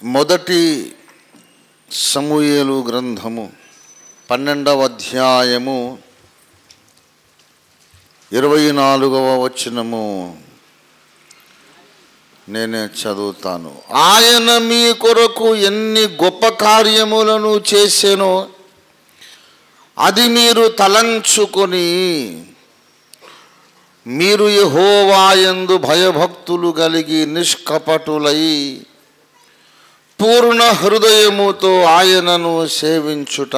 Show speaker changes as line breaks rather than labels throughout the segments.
మొదటి సమూయేలు గ్రంథము పన్నెండవ అధ్యాయము ఇరవై నాలుగవ వచనము నేనే చదువుతాను ఆయన మీ కొరకు ఎన్ని గొప్ప కార్యములను చేసెనో అది మీరు తలంచుకొని మీరు యెహోవాయందు భయభక్తులు కలిగి నిష్కపటులై పూర్ణ హృదయముతో ఆయనను సేవించుట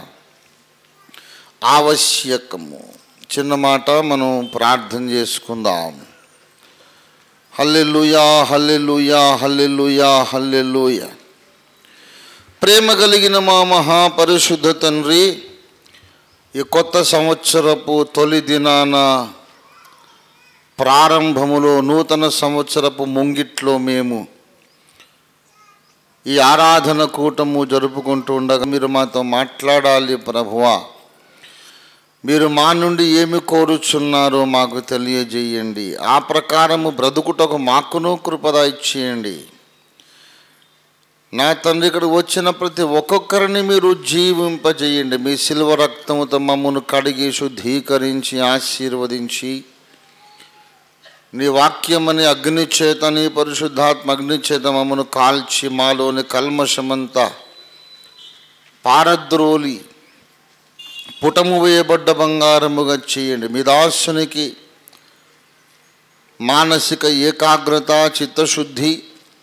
ఆవశ్యకము చిన్న మాట మనం ప్రార్థన చేసుకుందాం హల్లెలూయా హల్లెలూయా హల్లెలూయా హల్లెలూయా ప్రేమ కలిగిన మా మహాపరిశుద్ధ తండ్రి ఈ కొత్త సంవత్సరపు తొలి దినాన ప్రారంభములో నూతన సంవత్సరపు ముంగిట్లో మేము ఈ ఆరాధన కూటము జరుపుకుంటూ ఉండగా మీరు మాతో మాట్లాడాలి ప్రభువా మీరు మా నుండి ఏమి కోరుచున్నారో మాకు తెలియజేయండి ఆ ప్రకారము బ్రతుకుటకు మాకును కృపద ఇచ్చేయండి నా తండ్రి ఇక్కడ వచ్చిన ప్రతి ఒక్కొక్కరిని మీరు జీవింపజేయండి మీ శిల్వ రక్తముతో మమ్మను కడిగి శుద్ధీకరించి ఆశీర్వదించి నీ వాక్యమని అగ్ని చేత నీ పరిశుద్ధాత్మ అగ్ని చేత మమ్మను కాల్చి మాలోని కల్మషమంతా పారద్రోలి పుటము వేయబడ్డ బంగారముగా చేయండి మీ దాసునికి మానసిక ఏకాగ్రత చిత్తశుద్ధి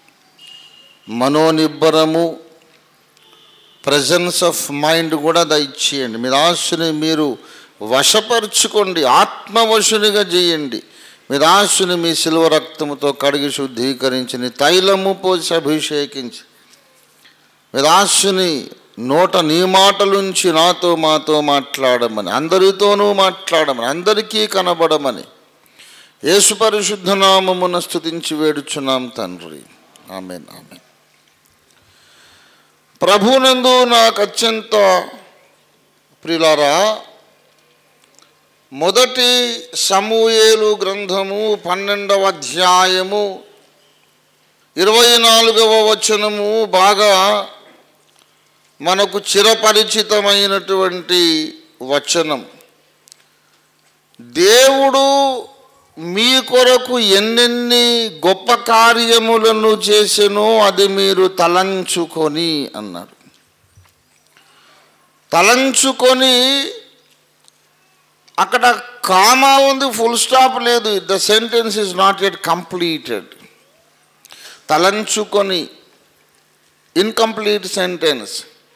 మనోనిబ్బరము ప్రజెన్స్ ఆఫ్ మైండ్ కూడా దయచేయండి మీ దాసుని మీరు వశపరుచుకోండి ఆత్మవశునిగా చేయండి మీ దాసుని మీ శిల్వ రక్తముతో కడిగి శుద్ధీకరించి నీ తైలము పోసి అభిషేకించి మీ దాసుని నోట నీ మాటలుంచి నాతో మాతో మాట్లాడమని అందరితోనూ మాట్లాడమని అందరికీ కనబడమని యేసు పరిశుద్ధ నామమున స్థుతించి వేడుచున్నాం తండ్రి ఆమెన్ ఆమెన్ ప్రభునందు నాకు అత్యంత ప్రియులారా మొదటి సమూయేలు గ్రంథము పన్నెండవ అధ్యాయము ఇరవై నాలుగవ వచనము బాగా మనకు చిరపరిచితమైనటువంటి వచనం దేవుడు మీ కొరకు ఎన్నెన్ని గొప్ప కార్యములను చేసెనో అది మీరు తలంచుకొని అన్నాడు తలంచుకొని అక్కడ కామా ఉంది ఫుల్ స్టాప్ లేదు the sentence is not at completed తలంచుకొని ఇన్కంప్లీట్ సెంటెన్స్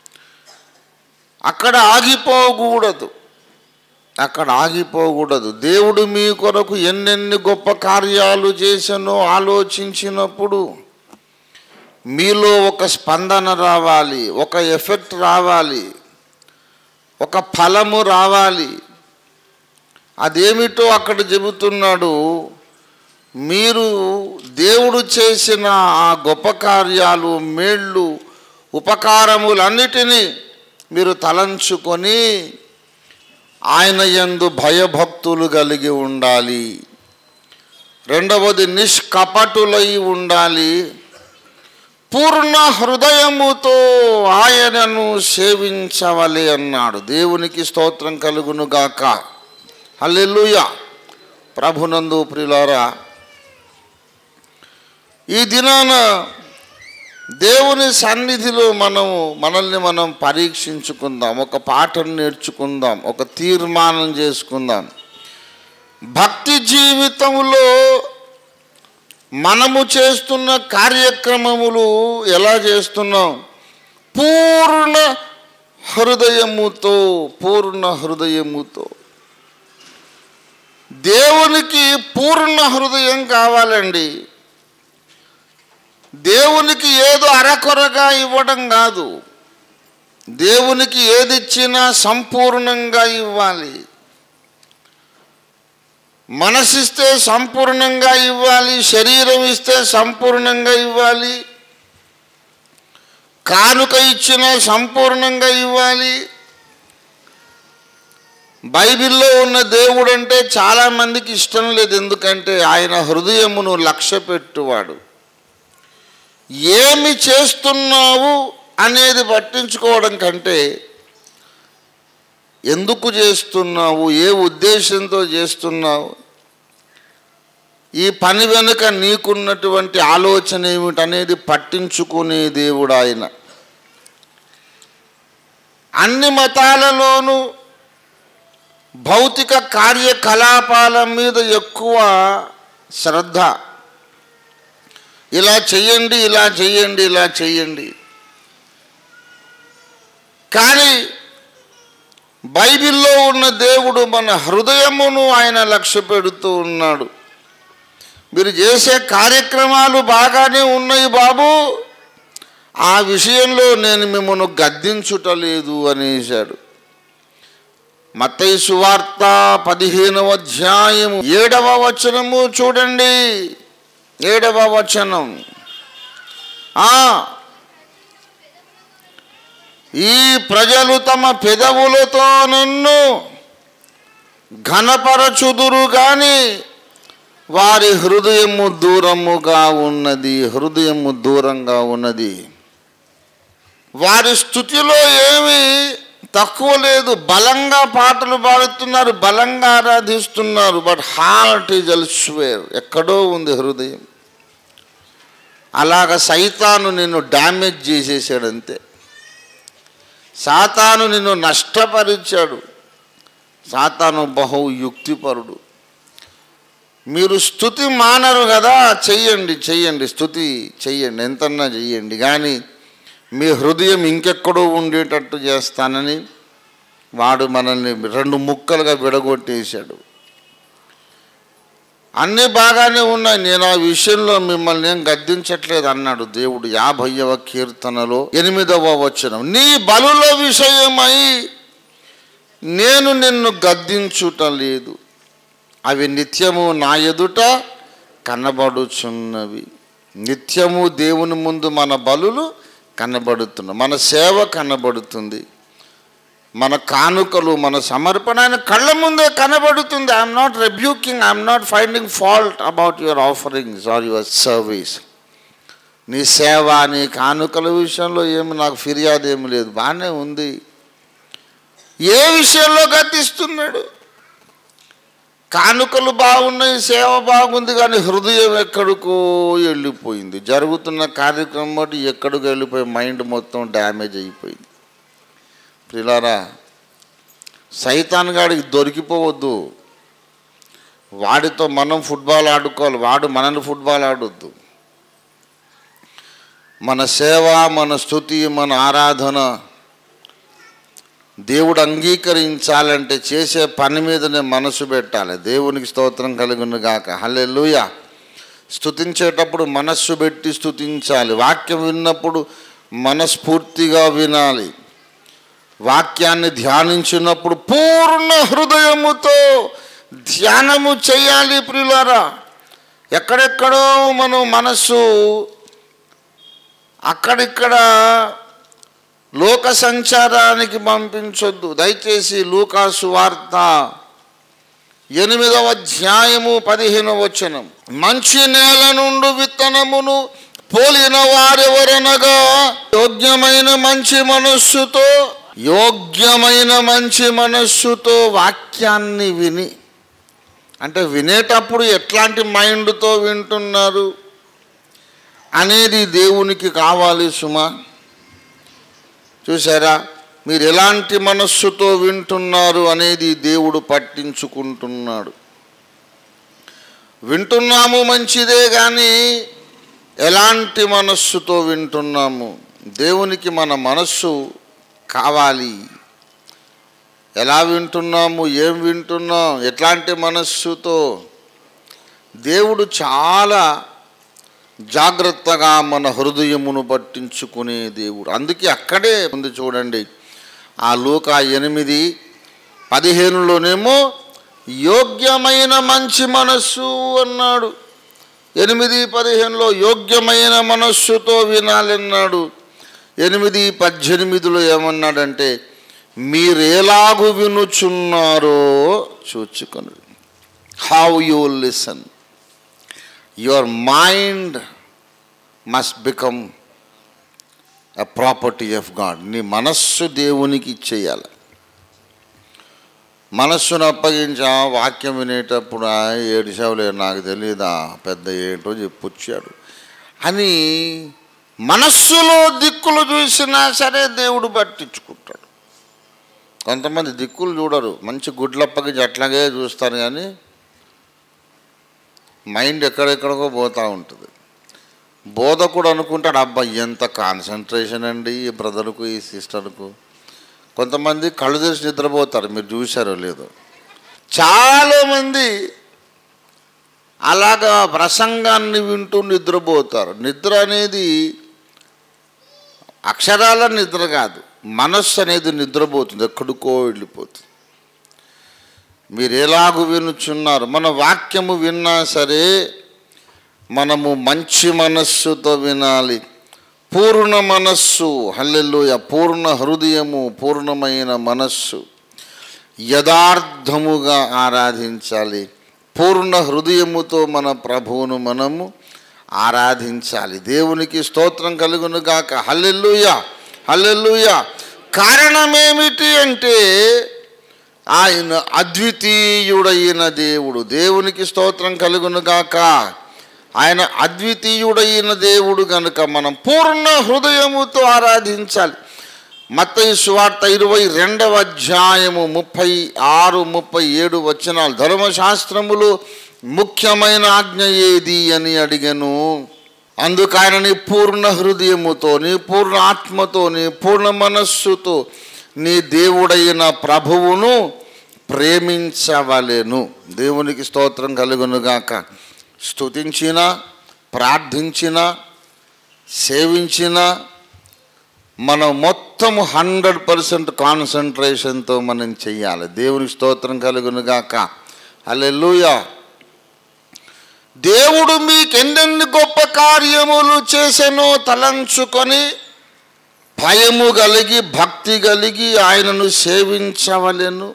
అక్కడ ఆగిపోకూడదు అక్కడ ఆగిపోకూడదు దేవుడు మీ కొరకు ఎన్నెన్ని గొప్ప కార్యాలు చేశానో ఆలోచించినప్పుడు మీలో ఒక స్పందన రావాలి ఒక ఎఫెక్ట్ రావాలి ఒక ఫలము రావాలి అదేమిటో అక్కడ చెబుతున్నాడు మీరు దేవుడు చేసిన ఆ గొప్ప కార్యాలు మేళ్ళు ఉపకారములన్నిటినీ మీరు తలంచుకొని ఆయన యందు భయభక్తులు కలిగి ఉండాలి రెండవది నిష్కపటులై ఉండాలి పూర్ణ హృదయముతో ఆయనను సేవించవలే అన్నాడు దేవునికి స్తోత్రం కలుగును గాక హల్లెలూయ ప్రభునందు ప్రియులారా ఈ దినాన దేవుని సన్నిధిలో మనము మనల్ని మనం పరీక్షించుకుందాం ఒక పాఠం నేర్చుకుందాం ఒక తీర్మానం చేసుకుందాం భక్తి జీవితంలో మనము చేస్తున్న కార్యక్రమములు ఎలా చేస్తున్నాం పూర్ణ హృదయముతో పూర్ణ హృదయముతో దేవునికి పూర్ణ హృదయం కావాలండి దేవునికి ఏదో అరకొరగా ఇవ్వడం కాదు దేవునికి ఏది ఇచ్చినా సంపూర్ణంగా ఇవ్వాలి మనసిస్తే సంపూర్ణంగా ఇవ్వాలి శరీరం ఇస్తే సంపూర్ణంగా ఇవ్వాలి కానుక ఇచ్చినా సంపూర్ణంగా ఇవ్వాలి బైబిల్లో ఉన్న దేవుడు అంటే చాలామందికి ఇష్టం లేదు ఎందుకంటే ఆయన హృదయమును లక్ష్య పెట్టువాడు ఏమి చేస్తున్నావు అనేది పట్టించుకోవడం కంటే ఎందుకు చేస్తున్నావు ఏ ఉద్దేశంతో చేస్తున్నావు ఈ పని వెనుక నీకున్నటువంటి ఆలోచన ఏమిటనేది పట్టించుకునే దేవుడు ఆయన అన్ని మతాలలోనూ భౌతిక కార్యకలాపాల మీద ఎక్కువ శ్రద్ధ ఇలా చెయ్యండి ఇలా చెయ్యండి ఇలా చెయ్యండి కానీ బైబిల్లో ఉన్న దేవుడు మన హృదయమును ఆయన లక్ష్య పెడుతూ ఉన్నాడు మీరు చేసే కార్యక్రమాలు బాగానే ఉన్నాయి బాబు ఆ విషయంలో నేను మిమ్మల్ని గద్దించుటలేదు అనేశాడు మత్తయి సువార్త పదిహేనవ అధ్యాయము ఏడవ వచనము చూడండి ఏడవ వచనం ఆ ఈ ప్రజలు తమ పెదవులతో నన్ను ఘనపరచుదురు గాని వారి హృదయము దూరముగా ఉన్నది హృదయము దూరంగా ఉన్నది వారి స్థుతిలో ఏమి తక్కువ లేదు బలంగా పాటలు పాడుతున్నారు బలంగా ఆరాధిస్తున్నారు బట్ హార్ట్ ఈజ్ ఎల్స్వేర్ ఎక్కడో ఉంది హృదయం అలాగ సైతాను నిన్ను డ్యామేజ్ చేసేసాడు అంతే సాతాను నిన్ను నష్టపరిచాడు సాతాను బహు యుక్తిపరుడు మీరు స్థుతి మానరు కదా చెయ్యండి చెయ్యండి స్థుతి చెయ్యండి ఎంతన్నా చెయ్యండి కానీ మీ హృదయం ఇంకెక్కడో ఉండేటట్టు చేస్తానని వాడు మనల్ని రెండు ముక్కలుగా విడగొట్టేశాడు అన్నీ బాగానే ఉన్నాయి నేను ఆ విషయంలో మిమ్మల్ని ఏం గద్దించట్లేదు అన్నాడు దేవుడు యాభైవ కీర్తనలో ఎనిమిదవ వచనం నీ బలుల విషయమై నేను నిన్ను గద్దించుట లేదు అవి నిత్యము నా ఎదుట కనబడుచున్నవి నిత్యము దేవుని ముందు మన బలులు కనబడుతున్నాయి మన సేవ కనబడుతుంది మన కానుకలు మన సమర్పణ ఆయన కళ్ళ ముందే కనబడుతుంది I'm not rebuking I'm not finding fault about your offerings or your service నీ సేవ నీ కానుకల విషయంలో ఏమి నాకు ఫిర్యాదు ఏమి లేదు బాగానే ఉంది ఏ విషయంలో గతిస్తున్నాడు కానుకలు బాగున్నాయి సేవ బాగుంది కానీ హృదయం ఎక్కడికో వెళ్ళిపోయింది జరుగుతున్న కార్యక్రమం బట్టి ఎక్కడికి వెళ్ళిపోయి మైండ్ మొత్తం డ్యామేజ్ అయిపోయింది ప్రిలారా సైతాన్ గాడికి దొరికిపోవద్దు వాడితో మనం ఫుట్బాల్ ఆడుకోవాలి వాడు మనల్ని ఫుట్బాల్ ఆడొద్దు మన సేవ మన స్థుతి మన ఆరాధన దేవుడు అంగీకరించాలంటే చేసే పని మీదనే మనసు పెట్టాలి దేవునికి స్తోత్రం కలుగును గాక హల్లెలూయ స్థుతించేటప్పుడు మనస్సు పెట్టి స్థుతించాలి వాక్యం విన్నప్పుడు మనస్ఫూర్తిగా వినాలి వాక్యాన్ని ధ్యానించినప్పుడు పూర్ణ హృదయముతో ధ్యానము చేయాలి ప్రియులారా ఎక్కడెక్కడో మనం మనస్సు అక్కడిక్కడ లోక సంచారానికి పంపించొద్దు దయచేసి లూకాసు వార్త ఎనిమిదవ అధ్యాయము పదిహేనవ వచనం మంచి నేల నుండి విత్తనమును పోలిన వారెవరనగా యోగ్యమైన మంచి మనస్సుతో యోగ్యమైన మంచి మనస్సుతో వాక్యాన్ని విని అంటే వినేటప్పుడు ఎట్లాంటి మైండ్తో వింటున్నారు అనేది దేవునికి కావాలి సుమా చూసారా మీరు ఎలాంటి మనస్సుతో వింటున్నారు అనేది దేవుడు పట్టించుకుంటున్నాడు వింటున్నాము మంచిదే కానీ ఎలాంటి మనస్సుతో వింటున్నాము దేవునికి మన మనస్సు కావాలి ఎలా వింటున్నాము ఏం వింటున్నాం ఎట్లాంటి మనస్సుతో దేవుడు చాలా జాగ్రత్తగా మన హృదయమును పట్టించుకునే దేవుడు అందుకే అక్కడే ఉంది చూడండి ఆ లూక ఎనిమిది పదిహేనులోనేమో యోగ్యమైన మంచి మనస్సు అన్నాడు ఎనిమిది పదిహేనులో యోగ్యమైన మనస్సుతో వినాలన్నాడు ఎనిమిది పద్దెనిమిదిలో ఏమన్నాడంటే మీరేలాగు వినుచున్నారో చూచుకొని how you listen your mind must become a property of God నీ మనస్సు దేవునికి ఇచ్చేయాలి మనస్సును అప్పగించా వాక్యం వినేటప్పుడు "ఆ, ఏడిసావులే నాకు తెలియదా పెద్ద ఏంటో చెప్పొచ్చాడు అని మనస్సులో దిక్కులు చూసినా సరే దేవుడు పట్టించుకుంటాడు కొంతమంది దిక్కులు చూడరు మంచి గుడ్లప్పగించి అట్లాగే చూస్తారు కానీ మైండ్ ఎక్కడెక్కడికో పోతూ ఉంటుంది బోధకుడు అనుకుంటాడు అబ్బా ఎంత కాన్సన్ట్రేషన్ అండి ఈ బ్రదర్కు ఈ సిస్టర్కు కొంతమంది కళ్ళు తెరిచి నిద్రపోతారు మీరు చూశారో లేదో చాలామంది అలాగా ప్రసంగాన్ని వింటూ నిద్రపోతారు నిద్ర అనేది అక్షరాల నిద్ర కాదు మనస్సు అనేది నిద్రపోతుంది ఎక్కడికో వెళ్ళిపోతుంది మీరు ఎలాగూ వినుచున్నారు మన వాక్యము విన్నా సరే మనము మంచి మనస్సుతో వినాలి పూర్ణ మనస్సు హల్లెలూయ పూర్ణ హృదయము పూర్ణమైన మనస్సు యథార్థముగా ఆరాధించాలి పూర్ణ హృదయముతో మన ప్రభువును మనము ఆరాధించాలి దేవునికి స్తోత్రం కలుగును గాక హల్లెలూయ హల్లెలూయ కారణమేమిటి అంటే ఆయన అద్వితీయుడైన దేవుడు దేవునికి స్తోత్రం కలుగును గాక ఆయన అద్వితీయుడైన దేవుడు కనుక మనం పూర్ణ హృదయముతో ఆరాధించాలి మత్తయి సువార్త ఇరవై రెండవ అధ్యాయము ముప్పై ఆరు ముప్పై ఏడు వచనాలు ధర్మశాస్త్రములు ముఖ్యమైన ఆజ్ఞ ఏది అని అడిగను అందుకు ఆయన నీ పూర్ణ హృదయముతో నీ పూర్ణ ఆత్మతో నీ పూర్ణ మనస్సుతో నీ దేవుడైన ప్రభువును ప్రేమించవలెను దేవునికి స్తోత్రం కలుగునుగాక స్తుతించిన ప్రార్థించిన సేవించిన మనం మొత్తం హండ్రెడ్ పర్సెంట్ కాన్సన్ట్రేషన్తో మనం చెయ్యాలి దేవునికి స్తోత్రం కలుగునుగాక అల్లెలుయా దేవుడు మీకెన్నెన్ని గొప్ప కార్యములు చేసెనో తలంచుకొని భయము కలిగి భక్తి కలిగి ఆయనను సేవించవలెను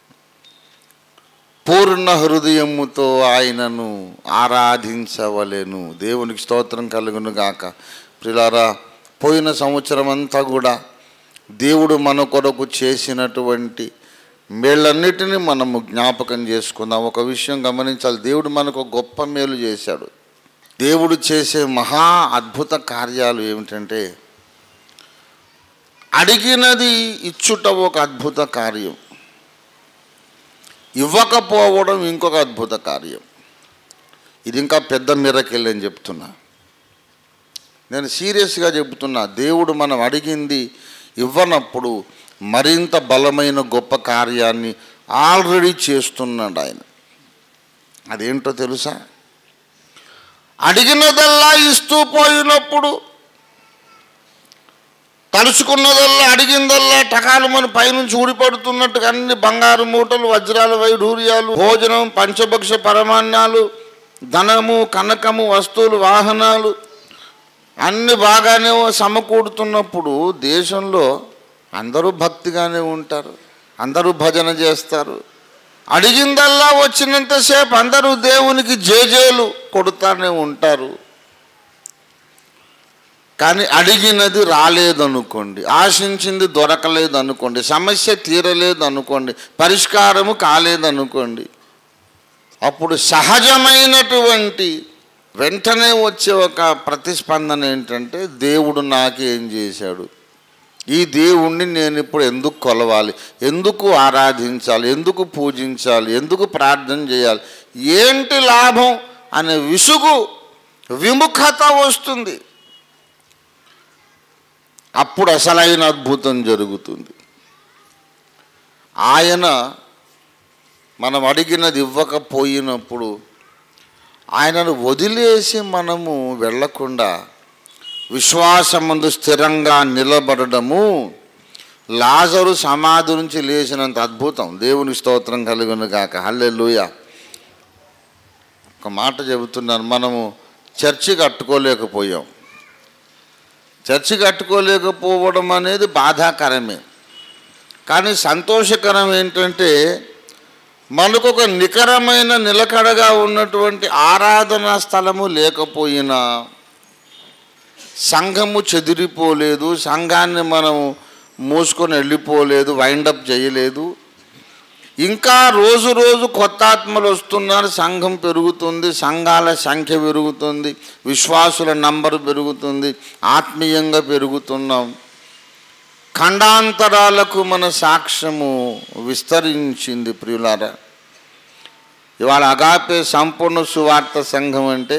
పూర్ణ హృదయముతో ఆయనను ఆరాధించవలెను దేవునికి స్తోత్రం కలుగును గాక ప్రిలారా పోయిన సంవత్సరం అంతా కూడా దేవుడు మన కొరకు చేసినటువంటి మేళ్ళన్నిటినీ మనము జ్ఞాపకం చేసుకుందాం ఒక విషయం గమనించాలి దేవుడు మనకు గొప్ప మేలు చేశాడు దేవుడు చేసే మహా అద్భుత కార్యాలు ఏమిటంటే అడిగినది ఇచ్చుట ఒక అద్భుత కార్యం ఇవ్వకపోవడం ఇంకొక అద్భుత కార్యం ఇది ఇంకా పెద్ద మిరకెళ్ళి అని చెప్తున్నా నేను సీరియస్గా చెబుతున్నా దేవుడు మనం అడిగింది ఇవ్వనప్పుడు మరింత బలమైన గొప్ప కార్యాన్ని ఆల్రెడీ చేస్తున్నాడు ఆయన అదేంటో తెలుసా అడిగినదల్లా ఇస్తూ పోయినప్పుడు తలుచుకున్నదల్లా అడిగిందల్లా టకాలు మన పైనుంచి ఊడిపడుతున్నట్టుగా అన్ని బంగారు మూటలు వజ్రాలు వైఢూర్యాలు భోజనం పంచభక్ష పరమాన్నాలు ధనము కనకము వస్తువులు వాహనాలు అన్ని బాగానే సమకూడుతున్నప్పుడు దేశంలో అందరూ భక్తిగానే ఉంటారు అందరూ భజన చేస్తారు అడిగిందల్లా వచ్చినంతసేపు అందరూ దేవునికి జేజేలు కొడుతానే ఉంటారు కానీ అడిగినది రాలేదనుకోండి ఆశించింది దొరకలేదు అనుకోండి సమస్య తీరలేదు అనుకోండి పరిష్కారము కాలేదనుకోండి అప్పుడు సహజమైనటువంటి వెంటనే వచ్చే ఒక ప్రతిస్పందన ఏంటంటే దేవుడు నాకేం చేశాడు ఈ దేవుణ్ణి నేను ఇప్పుడు ఎందుకు కొలవాలి ఎందుకు ఆరాధించాలి ఎందుకు పూజించాలి ఎందుకు ప్రార్థన చేయాలి ఏంటి లాభం అనే విసుగు విముఖత వస్తుంది అప్పుడు అసలైన అద్భుతం జరుగుతుంది ఆయన మనం అడిగినది ఇవ్వకపోయినప్పుడు ఆయనను వదిలేసి మనము వెళ్ళకుండా విశ్వాసమందు స్థిరంగా నిలబడడము లాజరు సమాధి నుంచి లేచినంత అద్భుతం దేవుని స్తోత్రం కలుగును గాక హల్లెలూయ ఒక మాట చెబుతున్నాను మనము చర్చి కట్టుకోలేకపోయాం చర్చి కట్టుకోలేకపోవడం అనేది బాధాకరమే కానీ సంతోషకరం ఏంటంటే మనకు ఒక నికరమైన నిలకడగా ఉన్నటువంటి ఆరాధనా స్థలము లేకపోయినా సంఘము చెదిరిపోలేదు సంఘాన్ని మనం మూసుకొని వెళ్ళిపోలేదు వైండప్ చేయలేదు ఇంకా రోజు రోజు కొత్త ఆత్మలు వస్తున్నారు సంఘం పెరుగుతుంది సంఘాల సంఖ్య పెరుగుతుంది విశ్వాసుల నంబర్ పెరుగుతుంది ఆత్మీయంగా పెరుగుతున్నాం ఖండాంతరాలకు మన సాక్ష్యము విస్తరించింది ప్రియులారా ఇవాళ అగాపే సంపూర్ణ సువార్త సంఘం అంటే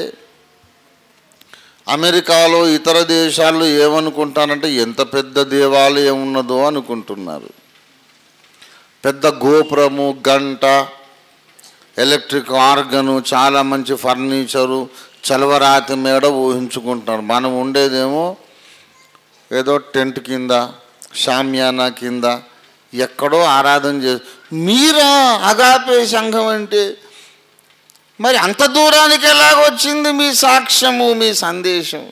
అమెరికాలో ఇతర దేశాల్లో ఏమనుకుంటారంటే ఎంత పెద్ద దేవాలయం ఉన్నదో అనుకుంటున్నారు పెద్ద గోపురము గంట ఎలక్ట్రిక్ ఆర్గను చాలా మంచి ఫర్నిచరు చలవరాతి మేడ ఊహించుకుంటున్నారు మనం ఉండేదేమో ఏదో టెంట్ కింద షామ్యానా కింద ఎక్కడో ఆరాధన చే మీరా అగాపే సంఘం అంటే మరి అంత దూరానికి ఎలాగొచ్చింది మీ సాక్ష్యము మీ సందేశం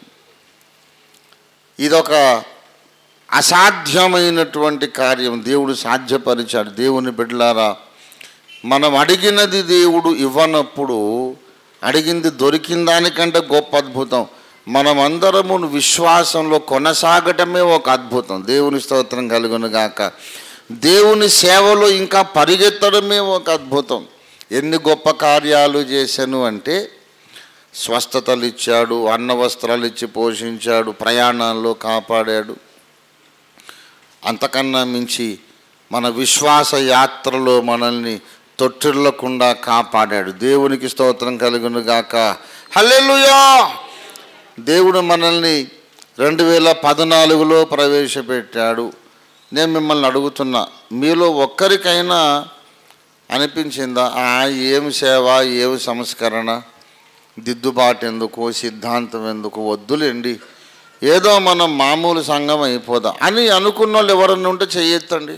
ఇదొక అసాధ్యమైనటువంటి కార్యం దేవుడు సాధ్యపరిచాడు దేవుని బిడ్డలారా మనం అడిగినది దేవుడు ఇవ్వనప్పుడు అడిగింది దొరికిన దానికంటే గొప్ప అద్భుతం మనమందరము విశ్వాసంలో కొనసాగటమే ఒక అద్భుతం దేవుని స్తోత్రం కలుగును గాక దేవుని సేవలో ఇంకా పరిగెత్తడమే ఒక అద్భుతం ఎన్ని గొప్ప కార్యాలు చేశాను అంటే స్వస్థతలు ఇచ్చాడు అన్న వస్త్రాలు ఇచ్చి పోషించాడు ప్రయాణాల్లో కాపాడాడు అంతకన్నా మించి మన విశ్వాస యాత్రలో మనల్ని తొట్టిల్లకుండా కాపాడాడు దేవునికి స్తోత్రం కలుగును గాక హల్లెలూయా దేవుడు మనల్ని రెండు వేల పద్నాలుగులో ప్రవేశపెట్టాడు నేను మిమ్మల్ని అడుగుతున్నా మీలో ఒక్కరికైనా అనిపించిందా ఆ ఏమి సేవ ఏమి సంస్కరణ దిద్దుబాటు ఎందుకు సిద్ధాంతం ఎందుకు వద్దులేండి ఏదో మనం మామూలు సంఘం అయిపోదాం అని అనుకున్న వాళ్ళు ఎవరన్నా ఉంటే చెయ్యొద్దండి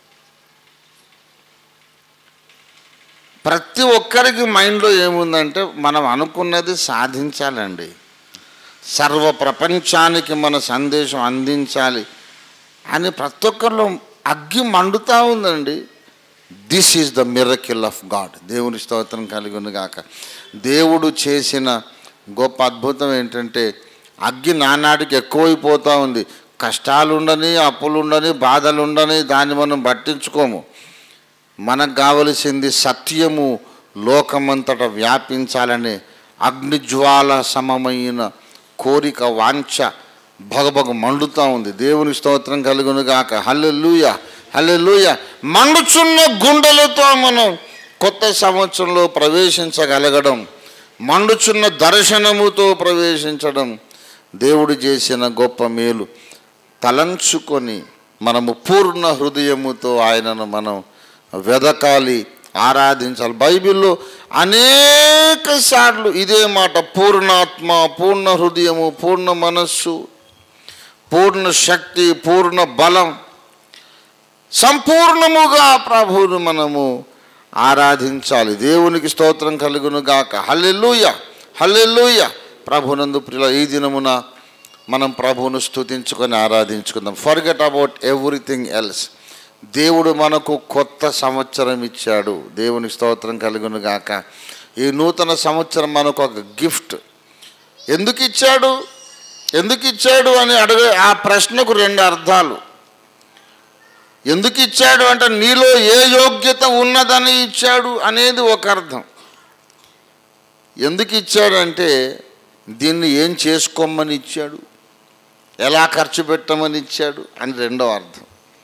ప్రతి ఒక్కరికి మైండ్లో ఏముందంటే మనం అనుకున్నది సాధించాలండి సర్వ ప్రపంచానికి మన సందేశం అందించాలి అని ప్రతి ఒక్కరిలో అగ్గి మండుతూ ఉందండి this is the miracle of God దేవుని స్తోత్రం కలిగి గాక దేవుడు చేసిన గొప్ప అద్భుతం ఏంటంటే అగ్గి నానాటికి ఎక్కువైపోతూ ఉంది కష్టాలు ఉండని అప్పులు ఉండని బాధలు ఉండని దాన్ని మనం పట్టించుకోము మనకు కావలసింది సత్యము లోకమంతట వ్యాపించాలని అగ్నిజ్వాల సమమైన కోరిక వాంఛ భగభగ మండుతూ ఉంది దేవుని స్తోత్రం కలుగును గాక హల్లెలూయ హల్లెలూయ మండుచున్న గుండెలతో మనం కొత్త సంవత్సరంలో ప్రవేశించగలగడం మండుచున్న దర్శనముతో ప్రవేశించడం దేవుడు చేసిన గొప్ప మేలు తలంచుకొని మనము పూర్ణ హృదయముతో ఆయనను మనం వెదకాలి ఆరాధించాలి బైబిల్లో అనేక సార్లు ఇదే మాట పూర్ణాత్మ పూర్ణ హృదయము పూర్ణ మనస్సు పూర్ణ శక్తి పూర్ణ బలం సంపూర్ణముగా ప్రభువును మనము ఆరాధించాలి దేవునికి స్తోత్రం కలుగును గాక హల్లెలూయ హల్లెలూయ ప్రభునందు ప్రిల ఈ దినమున మనం ప్రభువును స్తుతించుకొని ఆరాధించుకుందాం ఫర్గెట్ అబౌట్ ఎవ్రీథింగ్ ఎల్స్ దేవుడు మనకు కొత్త సంవత్సరం ఇచ్చాడు దేవుని స్తోత్రం కలుగును గాక ఈ నూతన సంవత్సరం మనకు ఒక గిఫ్ట్ ఎందుకు ఇచ్చాడు ఎందుకు ఇచ్చాడు అని అడిగే ఆ ప్రశ్నకు రెండు అర్థాలు ఎందుకు ఇచ్చాడు అంటే నీలో ఏ యోగ్యత ఉన్నదని ఇచ్చాడు అనేది ఒక అర్థం ఎందుకు ఇచ్చాడంటే దీన్ని ఏం చేసుకోమని ఇచ్చాడు ఎలా ఖర్చు పెట్టమని ఇచ్చాడు అని రెండో అర్థం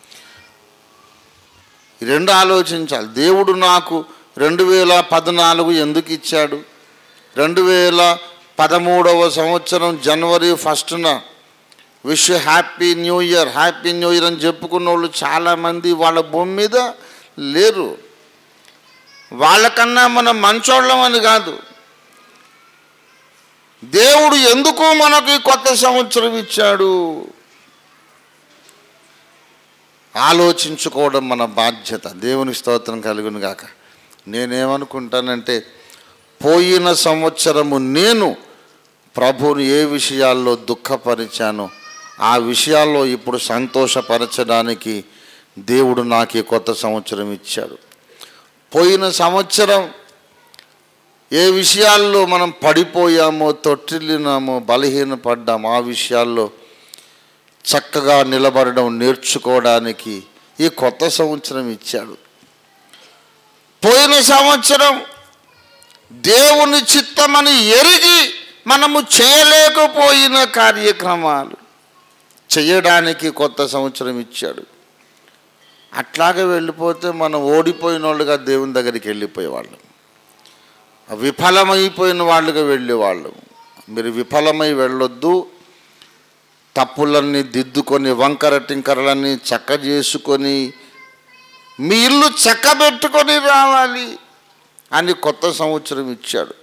ఈ రెండు ఆలోచించాలి దేవుడు నాకు రెండు వేల పద్నాలుగు ఎందుకు ఇచ్చాడు రెండు వేల పదమూడవ సంవత్సరం జనవరి ఫస్ట్న wish happy new year happy new year అని చెప్పుకున్న వాళ్ళు చాలామంది వాళ్ళ భూమి మీద లేరు వాళ్ళకన్నా మనం మంచోళ్ళం అని కాదు దేవుడు ఎందుకు మనకు ఈ కొత్త సంవత్సరం ఇచ్చాడు ఆలోచించుకోవడం మన బాధ్యత దేవుని స్తోత్రం కలుగును గాక నేనేమనుకుంటానంటే పోయిన సంవత్సరము నేను ప్రభువుని ఏ విషయాల్లో దుఃఖపరిచానో ఆ విషయాల్లో ఇప్పుడు సంతోషపరచడానికి దేవుడు నాకు ఈ కొత్త సంవత్సరం ఇచ్చాడు పోయిన సంవత్సరం ఏ విషయాల్లో మనం పడిపోయామో తొట్టిల్లినామో బలహీనపడ్డామో ఆ విషయాల్లో చక్కగా నిలబడడం నేర్చుకోవడానికి ఈ కొత్త సంవత్సరం ఇచ్చాడు పోయిన సంవత్సరం దేవుని చిత్తమని ఎరిగి మనము చేయలేకపోయిన కార్యక్రమాలు చేయడానికి కొత్త సంవత్సరం ఇచ్చాడు అట్లాగే వెళ్ళిపోతే మనం ఓడిపోయిన వాళ్ళుగా దేవుని దగ్గరికి వెళ్ళిపోయేవాళ్ళం విఫలమైపోయిన వాళ్ళుగా వెళ్ళేవాళ్ళం మీరు విఫలమై వెళ్ళొద్దు తప్పులన్నీ దిద్దుకొని వంకర టింకరలన్నీ చక్క చేసుకొని మీ ఇల్లు చక్కబెట్టుకొని రావాలి అని కొత్త సంవత్సరం ఇచ్చాడు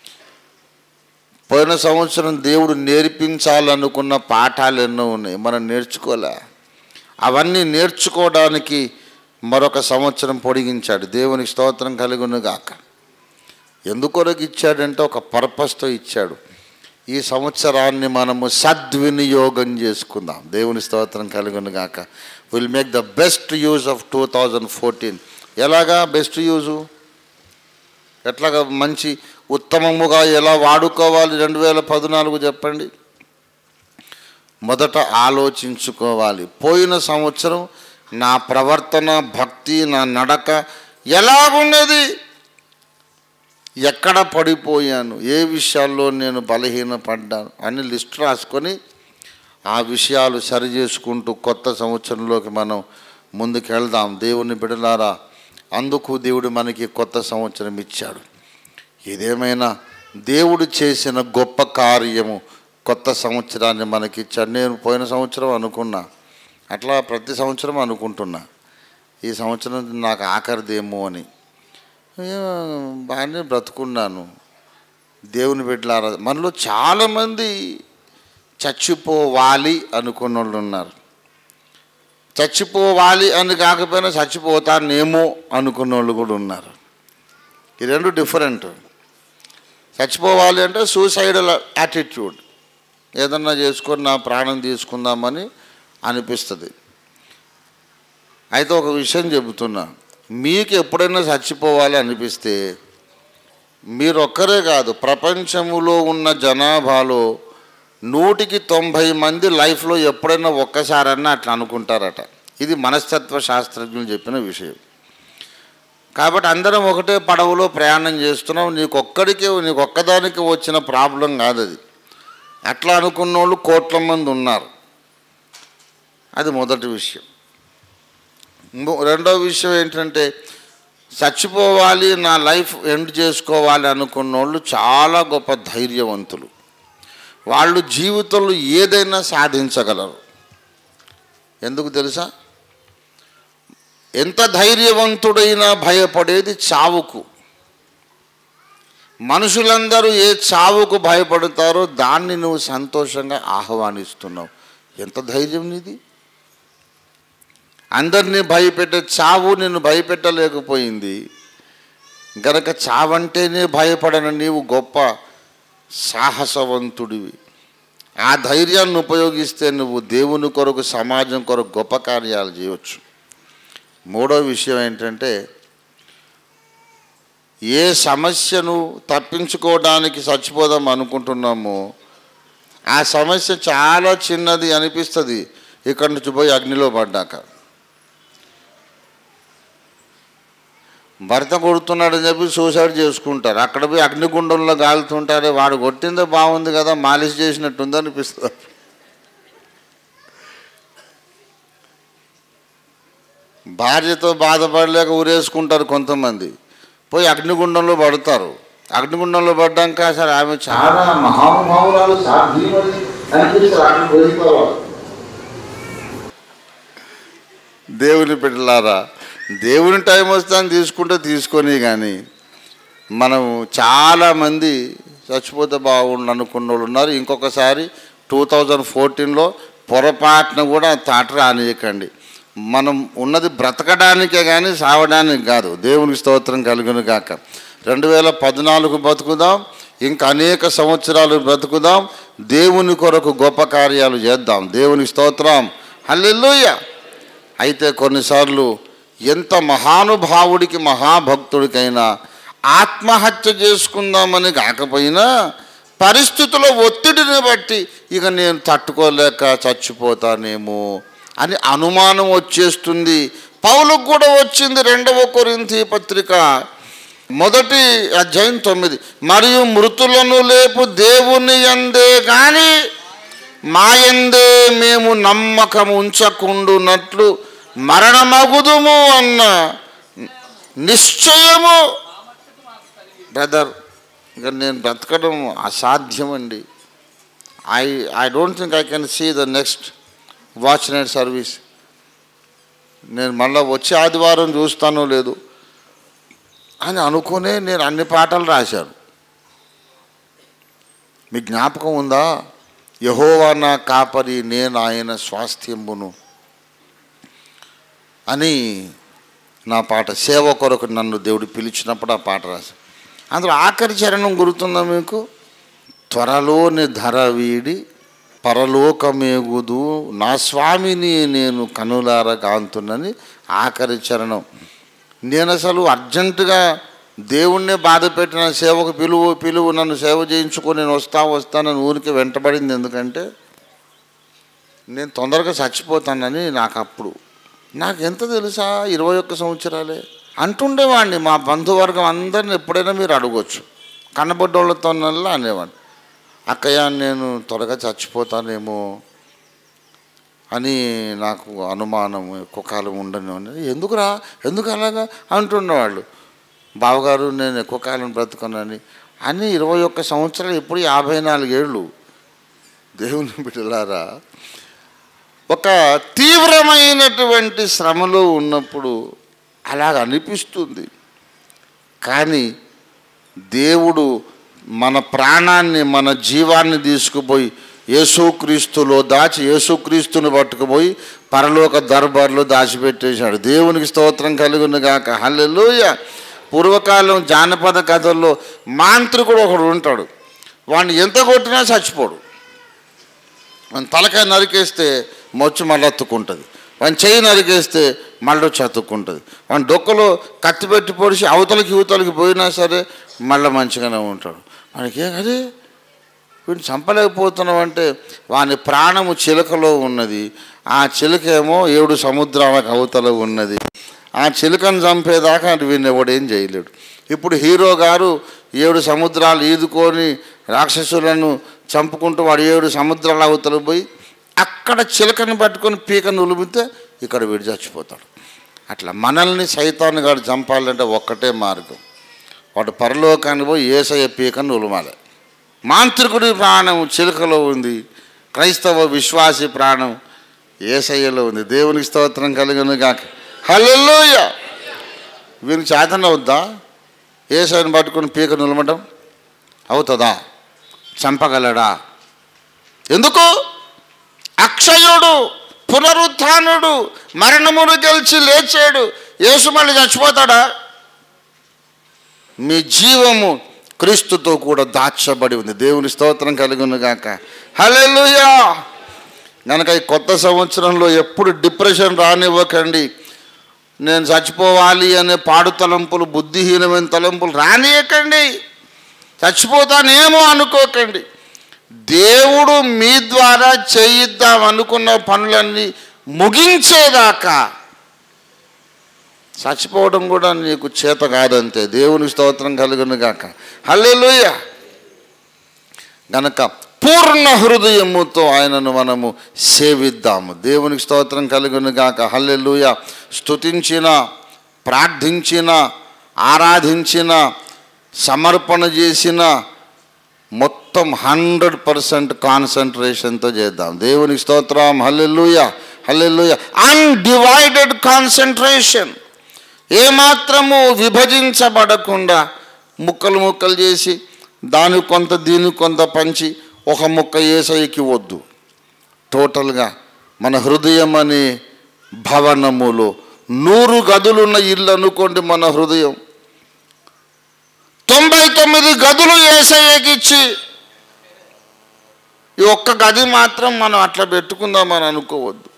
పోయిన సంవత్సరం దేవుడు నేర్పించాలనుకున్న పాఠాలు ఎన్నో ఉన్నాయి మనం నేర్చుకోలే అవన్నీ నేర్చుకోవడానికి మరొక సంవత్సరం పొడిగించాడు దేవునికి స్తోత్రం కలుగును గాక ఎందుకొరకు ఇచ్చాడంటే ఒక పర్పస్తో ఇచ్చాడు ఈ సంవత్సరాన్ని మనము సద్వినియోగం చేసుకుందాం దేవుని స్తోత్రం కలుగును గాక will make the best use of two thousand fourteen ఎలాగా బెస్ట్ యూజు ఎట్లాగా మంచి ఉత్తమముగా ఎలా వాడుకోవాలి రెండు వేల పద్నాలుగు చెప్పండి మొదట ఆలోచించుకోవాలి పోయిన సంవత్సరం నా ప్రవర్తన భక్తి నా నడక ఎలాగున్నది ఎక్కడ పడిపోయాను ఏ విషయాల్లో నేను బలహీనపడ్డాను అని లిస్ట్ రాసుకొని ఆ విషయాలు సరి చేసుకుంటూ కొత్త సంవత్సరంలోకి మనం ముందుకు వెళ్దాం దేవుని బిడలారా అందుకు దేవుడు మనకి కొత్త సంవత్సరం ఇచ్చాడు ఇదేమైనా దేవుడు చేసిన గొప్ప కార్యము కొత్త సంవత్సరాన్ని మనకి ఇచ్చాడు నేను పోయిన సంవత్సరం అనుకున్నా అట్లా ప్రతి సంవత్సరం అనుకుంటున్నా ఈ సంవత్సరం నాకు ఆఖరిదేమో అని ఏ, బాగానే బ్రతుకున్నాను దేవుని బిడ్డలారా మనలో చాలామంది చచ్చిపోవాలి అనుకున్న వాళ్ళు ఉన్నారు చచ్చిపోవాలి అని కాకపోయినా చచ్చిపోతానేమో అనుకున్న వాళ్ళు కూడా ఉన్నారు ఈ రెండు డిఫరెంట్ చచ్చిపోవాలి అంటే సూసైడల్ యాటిట్యూడ్ ఏదన్నా చేసుకొని నా ప్రాణం తీసుకుందామని అనిపిస్తుంది అయితే ఒక విషయం చెబుతున్నా మీకు ఎప్పుడైనా చచ్చిపోవాలి అనిపిస్తే మీరు ఒక్కరే కాదు ప్రపంచములో ఉన్న జనాభాలో నూటికి తొంభై మంది లైఫ్లో ఎప్పుడైనా ఒక్కసారన్నా అట్లా అనుకుంటారట ఇది మనస్తత్వ శాస్త్రజ్ఞులు చెప్పిన విషయం కాబట్టి అందరం ఒకటే పడవలో ప్రయాణం చేస్తున్నాం నీకు ఒక్కడికే నీకు ఒక్కదానికి వచ్చిన ప్రాబ్లం కాదు అది అట్లా అనుకున్న వాళ్ళు కోట్ల మంది ఉన్నారు అది మొదటి విషయం ఇంకో- రెండో విషయం ఏంటంటే చచ్చిపోవాలి నా లైఫ్ ఎండ్ చేసుకోవాలి అనుకున్న వాళ్ళు చాలా గొప్ప ధైర్యవంతులు వాళ్ళు జీవితంలో ఏదైనా సాధించగలరు ఎందుకు తెలుసా ఎంత ధైర్యవంతుడైనా భయపడేది చావుకు మనుషులందరూ ఏ చావుకు భయపడతారో దాన్ని నువ్వు సంతోషంగా ఆహ్వానిస్తున్నావు ఎంత ధైర్యం నీది అందరినీ భయపెట్టే చావు నిన్ను భయపెట్టలేకపోయింది గనక చావంటేనే భయపడని నీవు గొప్ప సాహసవంతుడివి ఆ ధైర్యాన్ని ఉపయోగిస్తే నువ్వు దేవుని కొరకు సమాజం కొరకు గొప్ప కార్యాలు చేయవచ్చు మూడో విషయం ఏంటంటే ఏ సమస్యను తప్పించుకోవడానికి చచ్చిపోదాం అనుకుంటున్నామో ఆ సమస్య చాలా చిన్నది అనిపిస్తుంది ఇక్కడి నుంచి పోయి అగ్నిలో పడ్డాక భర్త కొడుతున్నాడని చెప్పి సూసైడ్ చేసుకుంటారు అక్కడ పోయి అగ్నిగుండంలో గాలుతుంటారే వాడు కొట్టిందే బాగుంది కదా మాలిష్ చేసినట్టుంది అనిపిస్తుంది భార్యతో బాధపడలేక ఊరేసుకుంటారు కొంతమంది పోయి అగ్నిగుండంలో పడతారు అగ్నిగుండంలో పడ్డాక అసలు ఆమె చాలా మహానుభావురాలు సాధ్యమని అనిపిస్తారు అక్కడ పోయిపోవాలి దేవుని బిడ్డలారా దేవుని టైం వస్తాను తీసుకుంటే తీసుకొని కానీ మనం చాలామంది చచ్చిపోతే బాగుండు అనుకున్న వాళ్ళు ఉన్నారు ఇంకొకసారి టూ థౌజండ్ ఫోర్టీన్లో పొరపాటున కూడా తాట రానియకండి మనం ఉన్నది బ్రతకడానికే కానీ సావడానికి కాదు దేవునికి స్తోత్రం కలుగును గాక రెండు వేల పద్నాలుగు బతుకుదాం ఇంకా అనేక సంవత్సరాలు బ్రతుకుదాం దేవుని కొరకు గొప్ప కార్యాలు చేద్దాం దేవునికి స్తోత్రం హల్లెలూయా అయితే కొన్నిసార్లు ఎంత మహానుభావుడికి మహాభక్తుడికైనా ఆత్మహత్య చేసుకుందామని కాకపోయినా పరిస్థితుల ఒత్తిడిని బట్టి ఇక నేను తట్టుకోలేక చచ్చిపోతానేమో అని అనుమానం వచ్చేస్తుంది పౌలకు కూడా వచ్చింది రెండవ కొరింథీ పత్రిక మొదటి అధ్యాయం తొమ్మిది మరియు మృతులను లేపు దేవుని ఎందే కానీ మాయందే మేము నమ్మకం ఉంచకుండునట్లు మరణమగుదుము అన్న నిశ్చయము బ్రదర్ ఇక నేను బ్రతకడం అసాధ్యం అండి I I don't think I can see the next watch night service నేను మళ్ళీ వచ్చే ఆదివారం చూస్తానో లేదు అని అనుకునే నేను అన్ని పాటలు రాశాను మీ జ్ఞాపకం ఉందా యహోవా నా కాపరి నేను ఆయన స్వాస్థ్యంబును అని నా పాట సేవ కొరకు నన్ను దేవుడు పిలిచినప్పుడు ఆ పాట రాశాను అందులో ఆఖరి చరణం గుర్తుందా మీకు త్వరలోని ధర వీడి పరలోకమేగుదు నా స్వామిని నేను కనులార కాంతున్నని ఆఖరి చరణం నేను అసలు అర్జెంటుగా దేవుణ్ణే బాధ పెట్టిన సేవకు పిలువు పిలువు నన్ను సేవ చేయించుకొని నేను వస్తా వస్తానని ఊరికి వెంటబడింది ఎందుకంటే నేను తొందరగా చచ్చిపోతానని నాకు అప్పుడు నాకు ఎంత తెలుసా ఇరవై ఒక్క సంవత్సరాలే అంటుండేవాడిని మా బంధువర్గం అందరిని ఎప్పుడైనా మీరు అడగొచ్చు కన్నబడ్డోళ్ళతోనల్లా అనేవాడిని అక్కయ్య నేను త్వరగా చచ్చిపోతానేమో అని నాకు అనుమానం ఎక్కువ కాలం ఉండను అని ఎందుకురా ఎందుకు అలాగా అంటున్నవాళ్ళు బావగారు నేను ఎక్కువ కాలం బ్రతుకున్నాను అని ఇరవై ఒక్క సంవత్సరాలు ఇప్పుడు యాభై నాలుగేళ్ళు దేవుని బిడ్డలారా ఒక తీవ్రమైనటువంటి శ్రమలో ఉన్నప్పుడు అలాగ అనిపిస్తుంది కానీ దేవుడు మన ప్రాణాన్ని మన జీవాన్ని తీసుకుపోయి యేసుక్రీస్తులో దాచి యేసుక్రీస్తుని పట్టుకుపోయి పరలోక దర్బార్లో దాచిపెట్టేశాడు దేవునికి స్తోత్రం కలుగును గాక హల్లెలూయ పూర్వకాలం జానపద కథల్లో మాంత్రికుడు ఒకడు ఉంటాడు వాడిని ఎంత కొట్టినా చచ్చిపోడు వాని తలకాయ నరికేస్తే మొచ్చు మళ్ళీ అత్తుకుంటుంది వాని చెయ్యి నరికేస్తే మళ్ళీ చతుక్కుంటుంది వాని డొక్కలో కత్తి పెట్టి పొడిచి అవతలకి యువతలకి పోయినా సరే మళ్ళీ మంచిగానే ఉంటాడు మనకి అదే వీడిని చంపలేకపోతున్నాం అంటే వాని ప్రాణము చిలుకలో ఉన్నది ఆ చిలుక ఏమో ఏడు సముద్రాలకు అవతల ఉన్నది ఆ చిలుకను చంపేదాకా వీడిని ఎవడేం చేయలేడు ఇప్పుడు హీరో గారు ఏడు సముద్రాలు ఈదుకొని రాక్షసులను చంపుకుంటూ వాడు ఏడు సముద్రాల అవతల పోయి అక్కడ చిలకని పట్టుకొని పీకను ఉలిమితే ఇక్కడ వీడు చచ్చిపోతాడు అట్లా మనల్ని సైతాన్ని గారు చంపాలంటే ఒక్కటే మార్గం వాడు పరలోకాన్ని పోయి ఏసయ్య పీకను ఉలమాలి మాంత్రికుడి ప్రాణం చిలుకలో ఉంది క్రైస్తవ విశ్వాసి ప్రాణం ఏసయ్యలో ఉంది దేవునికి స్తోత్రం కలిగిన గాక హల్లెలూయ వీనికి చేతన అవుద్దా ఏసైని పట్టుకొని పీక నిలమడం అవుతుందా చంపగలడా ఎందుకు అక్షయుడు పునరుత్థానుడు మరణమును గెలిచి లేచాడు యేసు మళ్ళీ చచ్చిపోతాడా మీ జీవము క్రీస్తుతో కూడా దాచబడి ఉంది దేవుని స్తోత్రం కలిగి గాక హల్లెలూయా కనుక ఈ కొత్త సంవత్సరంలో ఎప్పుడు డిప్రెషన్ రానివ్వకండి నేను చచ్చిపోవాలి అనే పాడు తలంపులు బుద్ధిహీనమైన తలంపులు రానియకండి చచ్చిపోతానేమో అనుకోకండి దేవుడు మీ ద్వారా చేయిద్దాం అనుకున్న పనులన్నీ ముగించేదాకా చచ్చిపోవడం కూడా నీకు చేత కాదంతే దేవుని స్తోత్రం కలుగును గాక హల్లెలూయ గనక పూర్ణ హృదయముతో ఆయనను మనము సేవిద్దాము దేవునికి స్తోత్రం కలుగును గాక హల్లెలూయ స్తుతించిన ప్రార్థించిన ఆరాధించిన సమర్పణ చేసిన మొత్తం హండ్రెడ్ పర్సెంట్ కాన్సన్ట్రేషన్తో చేద్దాం దేవునికి స్తోత్రం హల్లెలూయ హల్లెలూయ అన్డివైడెడ్ కాన్సన్ట్రేషన్ ఏమాత్రము విభజించబడకుండా ముక్కలు ముక్కలు చేసి దాని కొంత దీని కొంత పంచి ఒక ముక్క ఏసైకి వద్దు టోటల్గా మన హృదయం అనే భవనములో నూరు గదులున్న ఇల్లు అనుకోండి మన హృదయం తొంభై తొమ్మిది గదులు ఏసయ్యకి ఇచ్చి ఈ ఒక్క గది మాత్రం మనం అట్లా పెట్టుకుందామని అనుకోవద్దు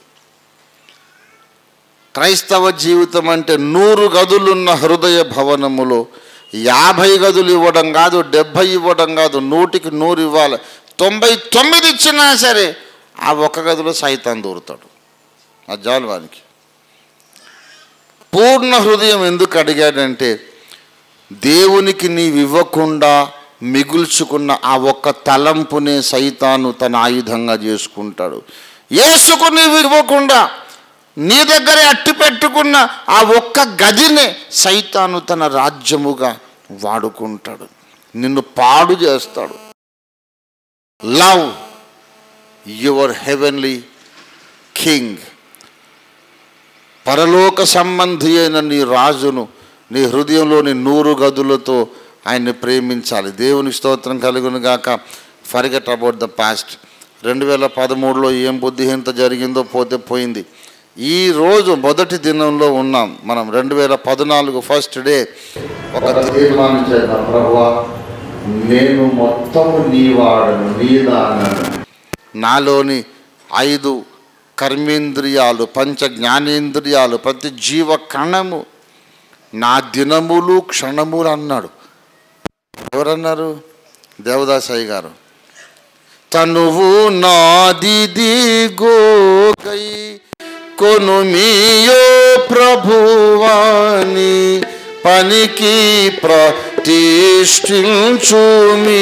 క్రైస్తవ జీవితం అంటే నూరు గదులున్న హృదయ భవనములో యాభై గదులు ఇవ్వడం కాదు డెబ్భై ఇవ్వడం కాదు నూటికి నూరు ఇవ్వాలి తొంభై తొమ్మిది ఇచ్చినా సరే ఆ ఒక్క గదిలో సైతాన్ దూరుతాడు ఆ జాలు వానికి పూర్ణ హృదయం ఎందుకు అడిగాడంటే దేవునికి నీవు ఇవ్వకుండా మిగుల్చుకున్న ఆ ఒక్క తలంపునే సైతాను తన ఆయుధంగా చేసుకుంటాడు యేసుకు నీవు ఇవ్వకుండా నీ దగ్గరే అట్టి పెట్టుకున్న ఆ ఒక్క గదినే సైతాను తన రాజ్యముగా వాడుకుంటాడు నిన్ను పాడు చేస్తాడు లవ్ యువర్ హెవెన్లీ కింగ్ పరలోక సంబంధి అయిన నీ రాజును నీ హృదయంలోని నూరు గదులతో ఆయన్ని ప్రేమించాలి దేవుని స్తోత్రం కలుగును గాక ఫర్గెట్ అబౌట్ ద పాస్ట్ రెండు వేల పదమూడులో ఏం బుద్ధిహీనత జరిగిందో పోతే పోయింది ఈ రోజు మొదటి దినంలో ఉన్నాం మనం రెండు వేల పద్నాలుగు ఫస్ట్ డే ఒక తీర్మానం చేద్దాం ప్రభువా నేను మొత్తము నీ వాడను నీ దానను నాలోని ఐదు కర్మేంద్రియాలు పంచ జ్ఞానేంద్రియాలు ప్రతి జీవ కణము నా దినములు క్షణములు అన్నాడు ఎవరన్నారు దేవదాసాయి గారు తనువు నాదిది గోకై కొను మీయో ప్రభువాని పనికి ప్రతిష్ఠించుమీ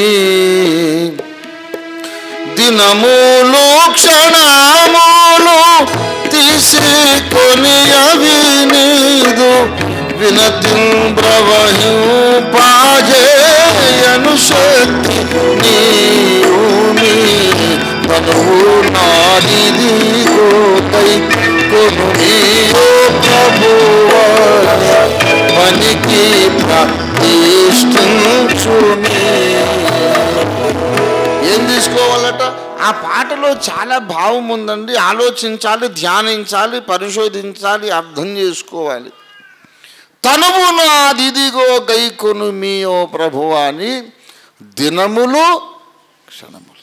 దినములు క్షణములు తీసుకొని అవి నీదు వినతి ప్రవహి పాజేయను శక్తి నీవు మీ తనువు నాదిది గోకై కొను నీయో ప్రభువా పనికి ప్రతిష్ఠించునీ ఏం తీసుకోవాలట ఆ పాటలో చాలా భావం ఉందండి ఆలోచించాలి ధ్యానించాలి పరిశోధించాలి అర్థం చేసుకోవాలి తనువు నాదిదిగో గైకొను మీ ఓ ప్రభువా అని దినములు క్షణములు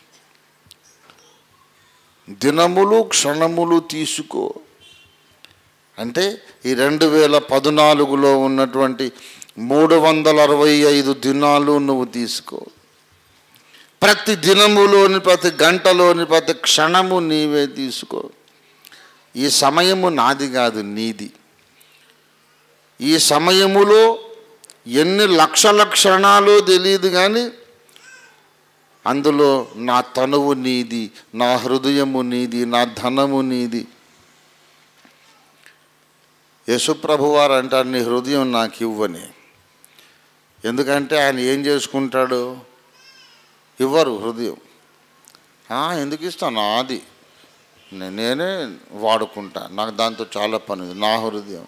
దినములు క్షణములు తీసుకో అంటే ఈ రెండు వేల పద్నాలుగులో ఉన్నటువంటి మూడు వందల అరవై ఐదు దినాలు నువ్వు తీసుకో ప్రతి దినములోని ప్రతి గంటలోని ప్రతి క్షణము నీవే తీసుకో ఈ సమయము నాది కాదు నీది ఈ సమయములో ఎన్ని లక్షల క్షణాలు తెలియదు కానీ అందులో నా తనువు నీది నా హృదయము నీది నా ధనము నీది యశుప్రభు వారు అంటారు నీ హృదయం నాకు ఇవ్వని ఎందుకంటే ఆయన ఏం చేసుకుంటాడు ఇవ్వరు హృదయం "ఆ, ఎందుకు ఇస్తాను నాది నే- నేనే వాడుకుంటా నాకు దాంతో చాలా పని ఉంది నా హృదయం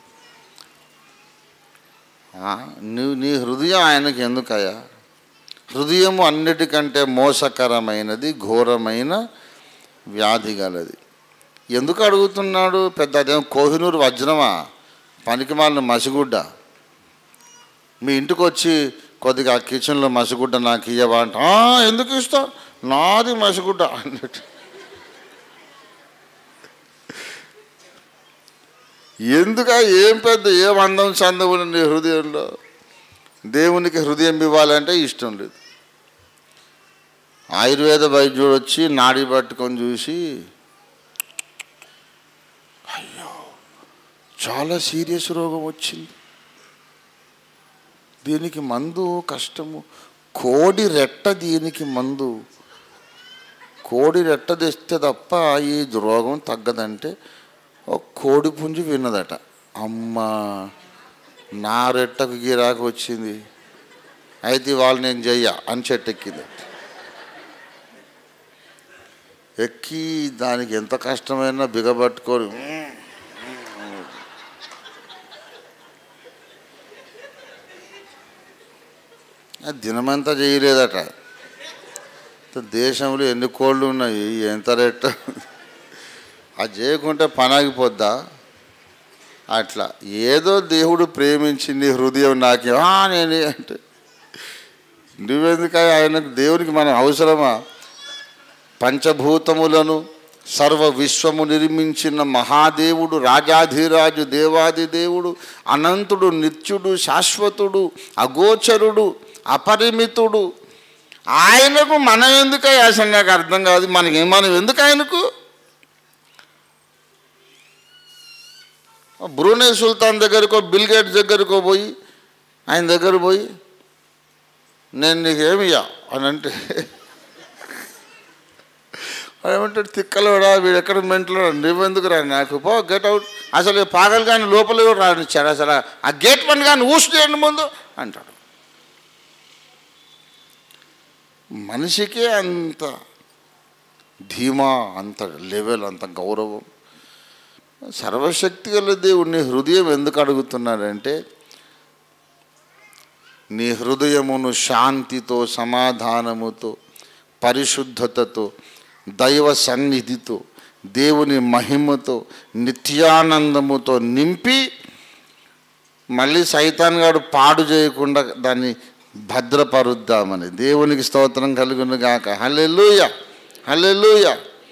"ఆ, నువ్వు నీ హృదయం ఆయనకి ఎందుకయ్యా హృదయము అన్నిటికంటే మోసకరమైనది ఘోరమైన వ్యాధి గలది ఎందుకు అడుగుతున్నాడు పెద్ద అదేం కోహినూరు వజ్రమా పనికి మాలిన మసిగుడ్డ మీ ఇంటికి వచ్చి కొద్దిగా ఆ కిచెన్లో మసిగుడ్డ నాకు ఇయ్యవా అంటే "ఆ, ఎందుకు ఇస్తా నాది మసిగుడ్డ అన్నట్టు ఎందుక ఏం పెద్ద ఏం అందం చందం ఉంది నీ హృదయంలో దేవునికి హృదయం ఇవ్వాలంటే ఇష్టం లేదు ఆయుర్వేద వైద్యుడు వచ్చి నాడి పట్టుకొని చూసి అయ్యో చాలా సీరియస్ రోగం వచ్చింది దీనికి మందు కష్టము కోడి రెట్ట దీనికి మందు కోడి రెట్ట తెస్తే తప్ప ఈ రోగం తగ్గదంటే ఒక కోడి పుంజు విన్నదట అమ్మ నా రెట్టకు గిరాకు వచ్చింది అయితే వాళ్ళు నేను చెయ్య అని చెట్టు ఎక్కింది ఎక్కి దానికి ఎంత కష్టమైనా బిగబట్టుకొని అది దినమంతా చేయలేదట దేశంలో ఎన్ని కోళ్ళు ఉన్నాయి ఎంత రేట్ అది చేయకుంటే పని ఆగిపోద్దా అట్లా ఏదో దేవుడు ప్రేమించి నీ హృదయం నాకే "ఆ, నేనే అంటే నువ్వెందుకు ఆయనకు దేవునికి మనం అవసరమా పంచభూతములను సర్వ విశ్వము నిర్మించిన మహాదేవుడు రాజాధిరాజు దేవాది దేవుడు అనంతుడు నిత్యుడు శాశ్వతుడు అగోచరుడు అపరిమితుడు ఆయనకు మనం ఎందుకు అసలు నాకు అర్థం కాదు మనకి మనం ఎందుకు ఆయనకు బ్రూనై సుల్తాన్ దగ్గరకో బిల్ గేట్స్ దగ్గరకో పోయి ఆయన దగ్గర పోయి నేను నీకేమియా అని అంటే ఏమంటాడు తిక్కలోడా వీడు ఎక్కడ మెంట్లో నువ్వెందుకు రా నాకు పో గెట్ అవుట్ అసలు ఈ పాగలు కానీ లోపల కూడా రానిచ్చాడు అసలు ఆ గేట్ పని కానీ ఊసిచేయండి ముందు అంటాడు మనిషికి అంత ధీమా అంత లెవెల్ అంత గౌరవం సర్వశక్తి గల దేవుడిని హృదయం ఎందుకు అడుగుతున్నాడంటే నీ హృదయమును శాంతితో సమాధానముతో పరిశుద్ధతతో దైవ సన్నిధితో దేవుని మహిమతో నిత్యానందముతో నింపి మళ్ళీ సైతాన్ గాడు పాడు చేయకుండా దాన్ని భద్రపరుద్దామని దేవునికి స్తోత్రం కలుగును గాక హల్లెలూయ హల్లెలూయ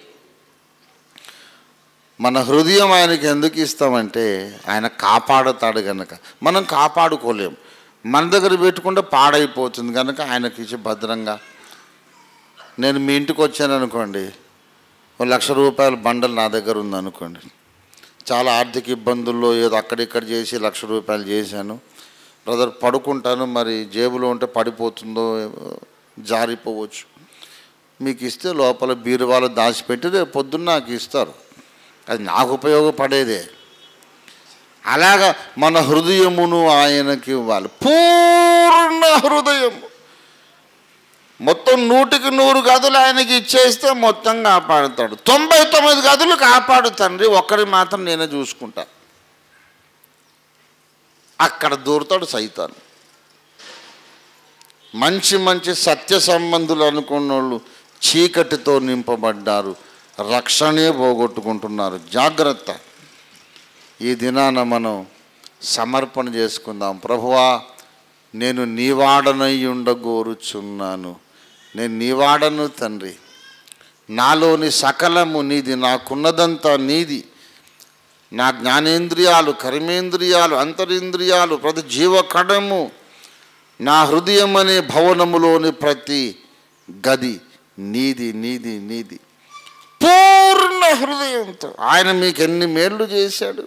మన హృదయం ఆయనకి ఎందుకు ఇస్తామంటే ఆయన కాపాడుతాడు కనుక మనం కాపాడుకోలేం మన దగ్గర పెట్టుకుంటే పాడైపోతుంది కనుక ఆయనకి ఇచ్చి భద్రంగా నేను మీ ఇంటికి వచ్చాను అనుకోండి ఓ లక్ష రూపాయల బండల్ నా దగ్గర ఉందనుకోండి చాలా ఆర్థిక ఇబ్బందుల్లో ఏదో అక్కడిక్కడ చేసి లక్ష రూపాయలు చేశాను బ్రదర్ పడుకుంటాను మరి జేబులో ఉంటే పడిపోతుందో జారిపోవచ్చు మీకు ఇస్తే లోపల బీరువాలో దాచిపెట్టి రేపు పొద్దున్న నాకు ఇస్తారు అది నాకు ఉపయోగపడేదే అలాగా మన హృదయమును ఆయనకి ఇవ్వాలి పూర్ణ హృదయము మొత్తం నూటికి నూరు గదులు ఆయనకి ఇచ్చేస్తే మొత్తం కాపాడుతాడు తొంభై తొమ్మిది గదులు కాపాడు తండ్రి ఒక్కడి మాత్రం నేనే చూసుకుంటా అక్కడ దూరుతాడు సైతాన్ మంచి మంచి సత్య సంబంధులు అనుకున్న వాళ్ళు చీకటితో నింపబడ్డారు రక్షణే పోగొట్టుకుంటున్నారు జాగ్రత్త ఈ దినాన మనం సమర్పణ చేసుకుందాం ప్రభువా నేను నీవాడనై ఉండగోరుచున్నాను నేను నీవాడను తండ్రి నాలోని సకలము నీది నాకున్నదంతా నీది నా జ్ఞానేంద్రియాలు కర్మేంద్రియాలు అంతరింద్రియాలు ప్రతి జీవకణము నా హృదయం అనే భవనములోని ప్రతి గది నీది నీది నీది పూర్ణ హృదయంతో ఆయన మీకు ఎన్ని మేళ్ళు చేశాడు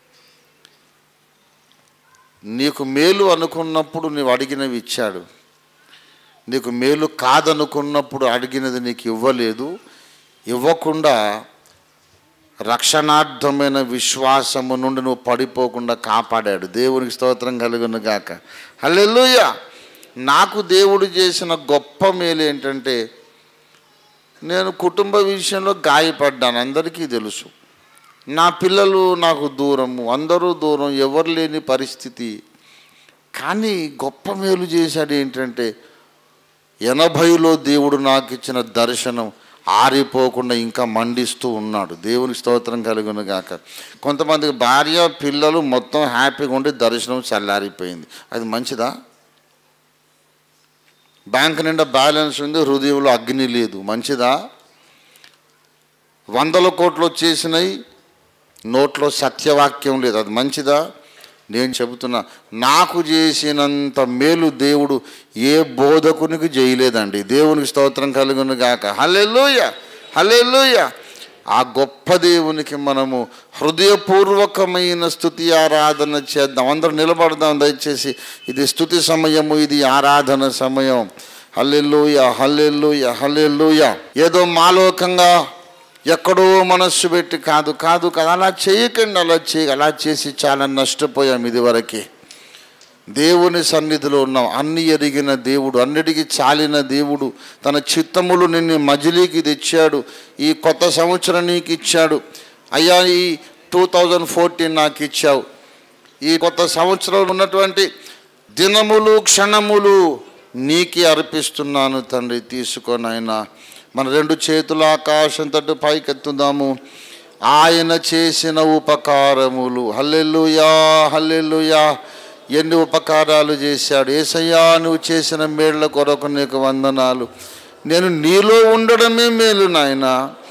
నీకు మేలు అనుకున్నప్పుడు నీవు అడిగినవి ఇచ్చాడు నీకు మేలు కాదనుకున్నప్పుడు అడిగినది నీకు ఇవ్వలేదు ఇవ్వకుండా రక్షణార్థమైన విశ్వాసము నుండి నువ్వు పడిపోకుండా కాపాడాడు దేవునికి స్తోత్రం కలుగును గాక హల్లెలూయ నాకు దేవుడు చేసిన గొప్ప మేలు ఏంటంటే నేను కుటుంబ విషయంలో గాయపడ్డాను అందరికీ తెలుసు నా పిల్లలు నాకు దూరము అందరూ దూరం ఎవరు లేని పరిస్థితి కానీ గొప్ప మేలు చేశాడు ఏంటంటే ఎనభైలో దేవుడు నాకు ఇచ్చిన దర్శనం ఆరిపోకుండా ఇంకా మండిస్తూ ఉన్నాడు దేవుని స్తోత్రం కలుగును గాక కొంతమందికి భార్య పిల్లలు మొత్తం హ్యాపీగా ఉండి దర్శనం చల్లారిపోయింది అది మంచిదా బ్యాంక్ నిండా బ్యాలెన్స్ ఉంది హృదయంలో అగ్ని లేదు మంచిదా వందల కోట్లు వచ్చేసినాయి నోట్లో సత్యవాక్యం లేదు అది మంచిదా నేను చెబుతున్నా నాకు చేసినంత మేలు దేవుడు ఏ బోధకునికి చేయలేదండి దేవునికి స్తోత్రం కలుగును గాక హల్లెలూయ హల్లెలూయ ఆ గొప్ప దేవునికి మనము హృదయపూర్వకమైన స్థుతి ఆరాధన చేద్దాం అందరూ నిలబడదాం దయచేసి ఇది స్థుతి సమయము ఇది ఆరాధన సమయం హల్లెలూయ హల్లెలూయ హల్లెలూయ ఏదో మాలోకంగా ఎక్కడో మనస్సు పెట్టి కాదు కాదు కదా అలా చేయకండి అలా చేయ అలా చేసి చాలా నష్టపోయాం ఇదివరకే దేవుని సన్నిధిలో ఉన్నాం అన్ని ఎరిగిన దేవుడు అన్నిటికీ చాలిన దేవుడు తన చిత్తములు నిన్ను మజిలీకి తెచ్చాడు ఈ కొత్త సంవత్సరం నీకు ఇచ్చాడు అయ్యా ఈ టూ థౌజండ్ ఫోర్టీన్ నాకు ఇచ్చావు ఈ కొత్త సంవత్సరంలో ఉన్నటువంటి దినములు క్షణములు నీకే అర్పిస్తున్నాను తండ్రి తీసుకొనైనా మన రెండు చేతుల ఆకాశం తట్టు పైకెత్తుదాము ఆయన చేసిన ఉపకారములు హల్లెలూయా హల్లెలూయా ఎన్ని ఉపకారాలు చేశాడు ఏసయ్యా నువ్వు చేసిన మేళ్ల కొరకు నీకు వందనాలు నేను నీలో ఉండడమే మేలు నాయన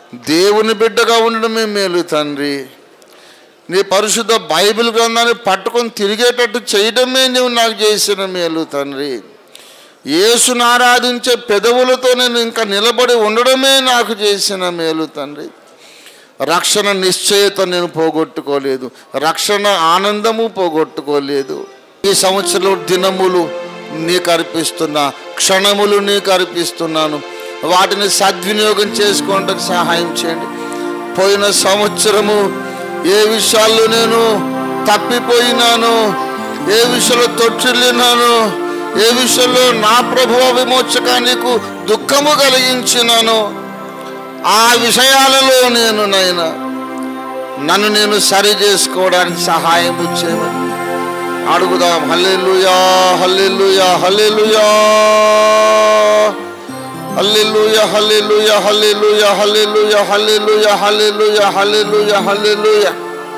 దేవుని బిడ్డగా ఉండడమే మేలు తండ్రి నీ పరిశుద్ధ బైబిల్ గ్రంథాన్ని పట్టుకొని తిరిగేటట్టు చేయడమే నువ్వు నాకు చేసిన మేలు తండ్రి యేసును ఆరాధించే పెదవులతో నేను ఇంకా నిలబడి ఉండడమే నాకు చేసిన మేలు తండ్రి రక్షణ నిశ్చయత నేను పోగొట్టుకోలేదు రక్షణ ఆనందము పోగొట్టుకోలేదు ఈ సంవత్సరంలో దినములు నీకు అర్పిస్తున్నా క్షణములు నీకు అర్పిస్తున్నాను వాటిని సద్వినియోగం చేసుకోవడానికి సహాయం చేయండి పోయిన సంవత్సరము ఏ విషయాల్లో నేను తప్పిపోయినాను ఏ విషయంలో తొట్టిల్లినాను ఏ విషయంలో నా ప్రభువ విమోచక నీకు దుఃఖము కలిగించినాను ఆ విషయాలలో నేను నైనా నన్ను నేను సరి చేసుకోవడానికి సహాయం చేయమని అడుగుదాం హల్లెలూయా హల్లెలూయా హల్లెలూయా హల్లెలూయా హల్లెలూయా హల్లెలూయా హల్లెలూయా హల్లెలూయా హల్లెలూయా హల్లెలూయా హల్లెలూయా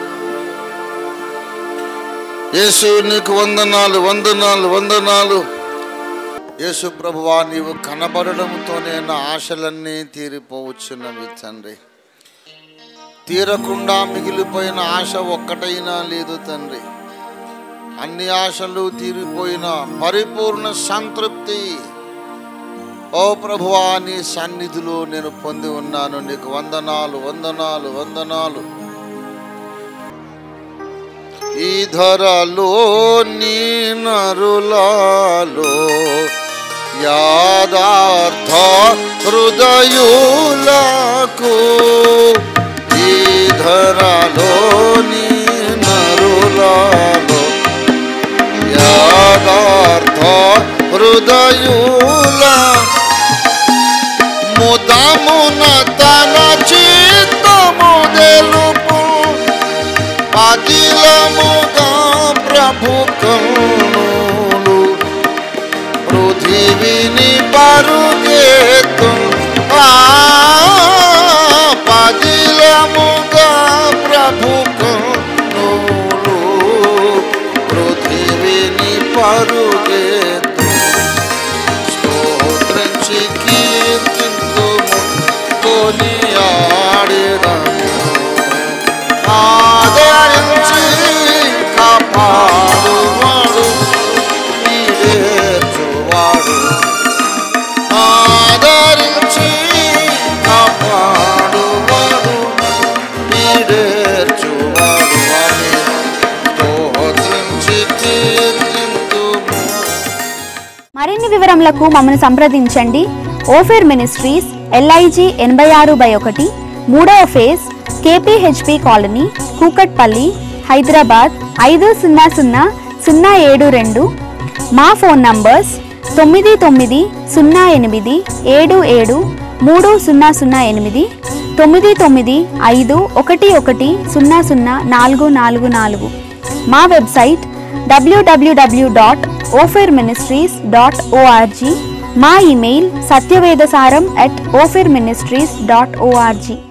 యేసు నీకు వందనాలు వందనాలు వందనాలు యేసు ప్రభువా నీవు కనబడడంతోనే నా ఆశలన్నీ తీరిపోవచ్చున్నవి తండ్రి తీరకుండా మిగిలిపోయిన ఆశ ఒక్కటైనా లేదు తండ్రి అన్ని ఆశలు తీరిపోయిన పరిపూర్ణ సంతృప్తి ఓ ప్రభువా నీ సన్నిధిలో నేను పొంది ఉన్నాను నీకు వందనాలు వందనాలు వందనాలు ఈ ధరలో నీ నరులాలో యాదార్థ హృదయులకు ఈ ధరలో నీ నరులాలో యాదార్థ హృదయుల ముదమున తన చిత్తము తెలుపు పదిలముగా ప్రభు కన్నులు పృథివిని పరుగెత్తు ఆ పదిలముగా ప్రభు కన్నులు పృథివిని పరుగెత్తు స్తోత్రించి కీర్తింతుము కొనియాడెదము ఆదరించి కాపాడువాడు నీవేర్చువాడు ఆదరించి కాపాడువాడు నీవేర్చువాడు అని స్తోత్రించి కీర్తింతుము
మరిన్ని వివరములకు మమ్మల్ని సంప్రదించండి ఓఫేర్ మినిస్ట్రీస్ ఎల్ఐజి ఎనభై ఆరు బై ఒకటి మూడవ phase KPHB colony Kukatpally Hyderabad ఐదు సున్నా సున్నా సున్నా ఏడు రెండు మా ఫోన్ నంబర్స్ తొమ్మిది తొమ్మిది సున్నా ఎనిమిది ఏడు ఏడు మూడు సున్నా సున్నా ఎనిమిది తొమ్మిది తొమ్మిది ఐదు ఒకటి ఒకటి సున్నా సున్నా నాలుగు నాలుగు నాలుగు మా website WWW dot Ophir ministries dot ORG మా email Satyavedasaram at Ophir ministries dot ORG